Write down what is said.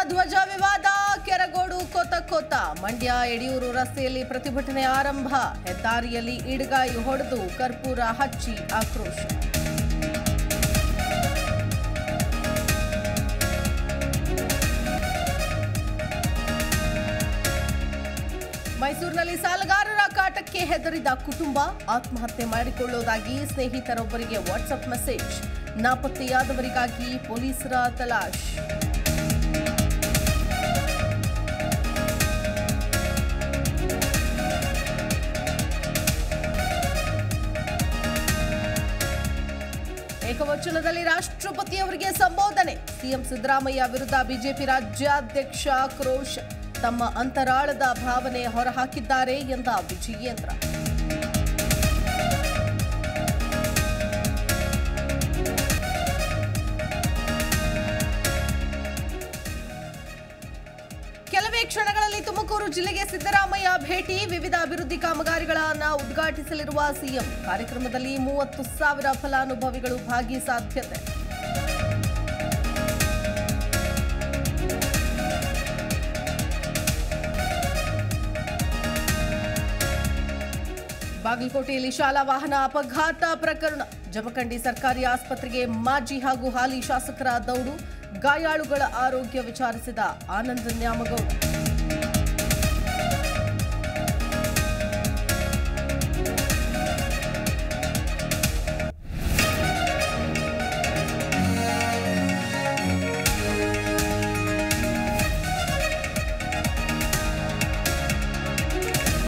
ಧ್ವಜ ವಿವಾದ ಕೆರಗೋಡು ಕೋತ ಕೋತ ಮಂಡ್ಯ ಯಡಿಯೂರು ರಸ್ತೆಯಲ್ಲಿ ಪ್ರತಿಭಟನೆ ಆರಂಭ ಹೆದ್ದಾರಿಯಲ್ಲಿ ಇಡಗಾಯಿ ಹೊಡೆದು ಕರ್ಪೂರ ಹಚ್ಚಿ ಆಕ್ರೋಶ ಮೈಸೂರಿನಲ್ಲಿ ಸಾಲಗಾರರ ಕಾಟಕ್ಕೆ ಹೆದರಿದ ಕುಟುಂಬ ಆತ್ಮಹತ್ಯೆ ಮಾಡಿಕೊಳ್ಳುವುದಾಗಿ ಸ್ನೇಹಿತರೊಬ್ಬರಿಗೆ ವಾಟ್ಸ್ಆಪ್ ಮೆಸೇಜ್ ನಾಪತ್ತೆಯಾದವರಿಗಾಗಿ ಪೊಲೀಸರ ತಲಾಶ್ ಏಕವಚನದಲ್ಲಿ ರಾಷ್ಟ್ರಪತಿಯವರಿಗೆ ಸಂಬೋಧನೆ ಸಿಎಂ ಸಿದ್ದರಾಮಯ್ಯ ವಿರುದ್ಧ ಬಿಜೆಪಿ ರಾಜ್ಯಾಧ್ಯಕ್ಷ ಆಕ್ರೋಶ ತಮ್ಮ ಅಂತರಾಳದ ಭಾವನೆ ಹೊರಹಾಕಿದ್ದಾರೆ ಎಂದ ವಿಜಯೇಂದ್ರ ಕೆಲವೇ ಕ್ಷಣಗಳಲ್ಲಿ ತುಮಕೂರು ಜಿಲ್ಲೆಗೆ ಸಿದ್ದರಾಮಯ್ಯ ಭೇಟಿ ವಿವಿಧ ಅಭಿವೃದ್ಧಿ ಕಾಮಗಾರಿಗಳನ್ನ ಉದ್ಘಾಟಿಸಲಿರುವ ಸಿಎಂ ಕಾರ್ಯಕ್ರಮದಲ್ಲಿ ಮೂವತ್ತು ಸಾವಿರ ಫಲಾನುಭವಿಗಳು ಭಾಗಿ ಸಾಧ್ಯತೆ ಬಾಗಲಕೋಟೆಯಲ್ಲಿ ಶಾಲಾ ವಾಹನ ಅಪಘಾತ ಪ್ರಕರಣ ಜಮಖಂಡಿ ಸರ್ಕಾರಿ ಆಸ್ಪತ್ರೆಗೆ ಮಾಜಿ ಹಾಗೂ ಹಾಲಿ ಶಾಸಕರ ದೌಡು ಗಾಯಾಳುಗಳ ಆರೋಗ್ಯ ವಿಚಾರಿಸಿದ ಆನಂದ ನ್ಯಾಮಗೌಡ